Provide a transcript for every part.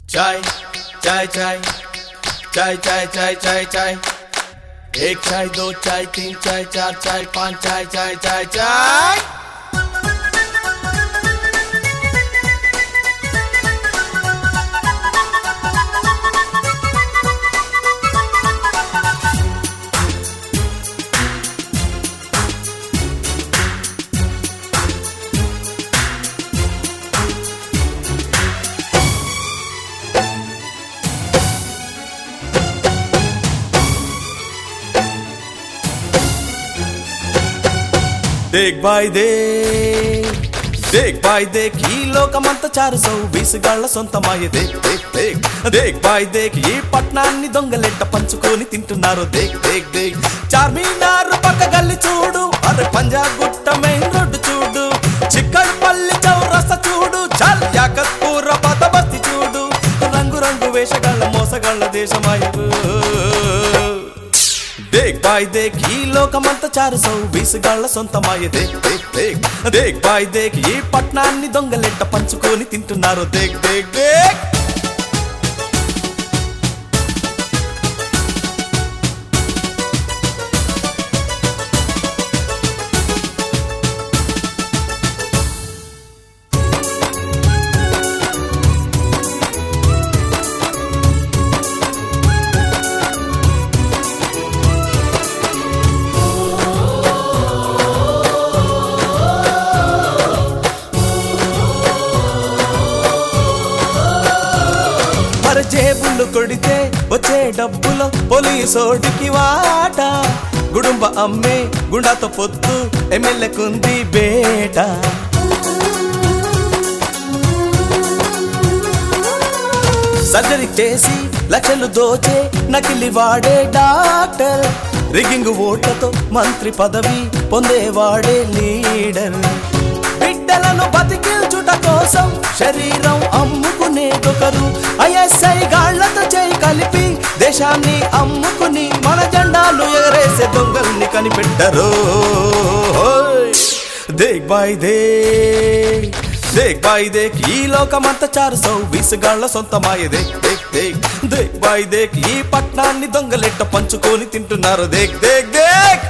चाय चाय चाय चाय चाय चाय चाय चाय एक चाय दो चाय तीन चाय चार चाय पाँच चाय चाय चाय चाय దేక్ బాయ్ దే దేక్ బాయ్ దేక్ ఈ లోకమంత చారు సౌ బీసుగాళ్ల సొంతమాయ దేక్ దేక్ దేక్ దేక్ బాయ్ దేక్ ఈ పట్నాన్ని దొంగలెట్ట పంచుకొని తింటున్నారు దేక్ దేక్ దేక్ చార్మినార్ పక్క గల్లి చూడు అరే పంజాబ్ గుట్ట మెయిన్ రోడ్డు చూడు చిక్కడ్ పల్లి చౌరస్త చూడు చల్ యాకత్పూర పద బస్తి చూడు రంగు రంగు వేషగాళ్ళ మోసగాళ్ళ దేశమాయరు దేక్ బాయ్ దేక్ ఈ లోకమంత చారు సౌ బీసుగాళ్ల సొంతమాయ దేక్ దేక్ దేక్ దేక్ బాయ్ దేక్ ఈ పట్నాన్ని దొంగలెట్ట పంచుకొని తింటున్నారు దేక్ దేక్ దేక్ మరి జేబులు కొడితే వచ్చే డబ్బులో పోలీసోడికి వాట గుడుంబ అమ్మే గుండాతో పొత్తు ఎమ్మెల్యేకుంది బేట సర్జరీ చేసి లక్షలు దోచే నకిలి వాడే డాక్టర్ రిగింగ్ ఓట్లతో మంత్రి పదవి పొందేవాడే లీడర్ బిడ్డలను బతికించుట కోసం శరీరం అమ్ముకునేదొకరు ఐఎస్ఐ గాళ్లతో చేయి కలిపి దేశాన్ని అమ్ముకుని మన జెండాలు ఎగరేసే దొంగల్ని కనిపెట్టరు దేక్ బాయ్ దే దేక్ బాయ్ దేక్ ఈ లోకమంత చారు సౌ బీసుగాళ్ల సొంతమాయ దేక్ దేక్ దేక్ దేక్ బాయ్ దేక్ ఈ పట్నాన్ని దొంగలెట్ట పంచుకొని తింటున్నారు దేక్ దేక్ దేక్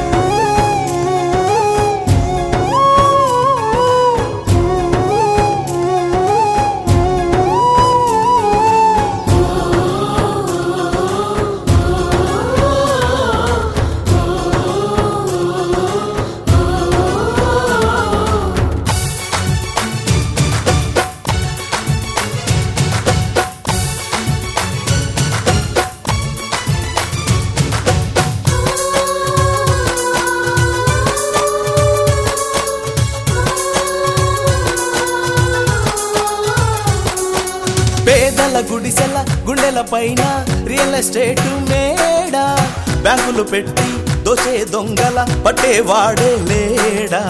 పేదల గుడిసెల గుండెల పైన రియల్ ఎస్టేట్ మేడ బ్యాంకులు పెట్టి దోచే దొంగల పట్టేవాడే లేడా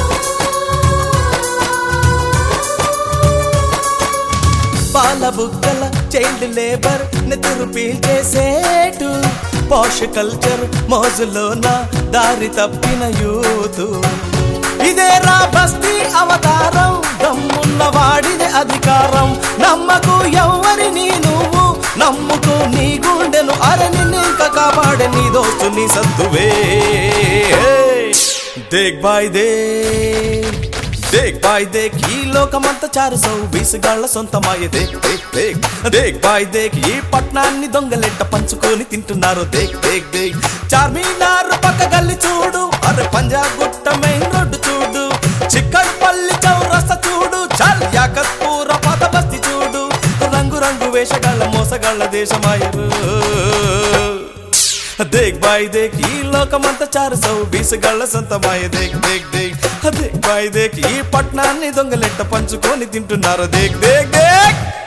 పాల బుగ్గల చైల్డ్ లేబర్ నెత్తురు పీల్చేసేటు పాష్ కల్చర్ మోజులోన దారి తప్పిన యూతు ఇదే రా బస్తీ అవతారం దమ్మున్న వాడిదే అధికారం నమ్మకు ఎవరిని నువ్వు నమ్ముకు నీ గుండెను అరని నింక కాపాడే నీ దోస్తు నీ సత్తువే దేక్ బాయ్ దే దేక్ బాయ్ దేక్ ఈ లోకమంత చారు సౌ బీసుగాళ్ల సొంతమాయ దేక్ దేక్ దేక్ దేక్ బాయ్ దేక్ ఈ పట్నాన్ని దొంగలెట్ట పంచుకొని తింటున్నారు దేక్ దేక్ దేక్ చార్మినార్ పక్క గల్లి చూడు అరే పంజాబ్ గుట్ట మెయిన్ రోడ్డు చూడు చిక్కడ్ పల్లి చౌరస్త చూడు చల్ యాకత్పూర పద బస్తి చూడు రంగు రంగు వేషగాళ్ళ మోసగాళ్ళ దేశమాయరు దేక్ బాయ్ దేక్ ఈ లోకమంత చారు సౌ బీసుగాళ్ల సొంతమాయ దేక్ దేక్ దేక్ దేక్ బాయ్ దేక్ ఈ పట్నాన్ని దొంగలెట్ట పంచుకొని తింటున్నారు దేక్ దేక్ దేక్